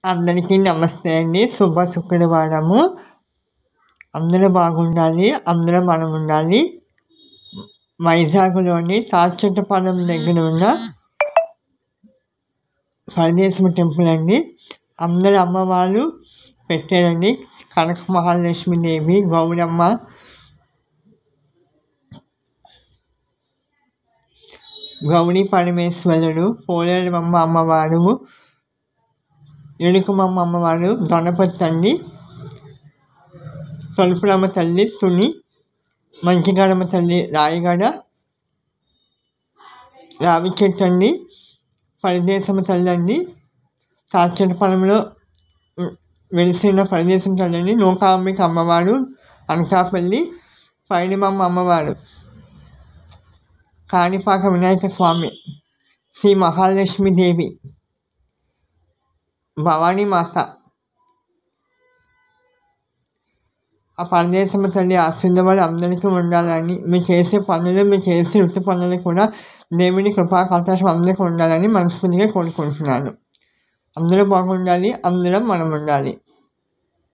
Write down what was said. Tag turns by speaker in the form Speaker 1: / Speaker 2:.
Speaker 1: అందరికీ నమస్తే అండి శుభ శుక్రవారము అందరూ బాగుండాలి అందరూ మనం ఉండాలి వైజాగ్లోని తాచెట్టపాలెం దగ్గర ఉన్న పరదేశం టెంపుల్ అండి అందరు అమ్మవారు పెట్టారండి కనక మహాలక్ష్మి దేవి గౌరమ్మ గౌరీ పరమేశ్వరుడు పోలేరమ్మ అమ్మవారు ఎడుకమమ్మ అమ్మవారు గణపతి తల్లి తలుపులమ్మ తల్లి తుని మంచిగడమ్మ తల్లి రాయగడ రావి చెట్టు అండి పరదేశం తల్లి అండి తాచటపల్లంలో వెలిసిన పరదేశం తల్లి అండి నూకాంబిక అమ్మవారు అనకాపల్లి పైడిమమ్మ అమ్మవారు కాణిపాక వినాయక స్వామి శ్రీ మహాలక్ష్మి దేవి భవానీ మాత ఆ పరదేశం తల్లి ఆశీర్వాదాలు అందరికీ ఉండాలని మీరు చేసే పనులు మీరు చేసే వృత్తి పనులు కూడా దేవుని కృపా కటాక్షం అందరికీ ఉండాలని మనస్ఫూర్తిగా కోరుకుంటున్నాను అందరూ బాగుండాలి అందరం మనం ఉండాలి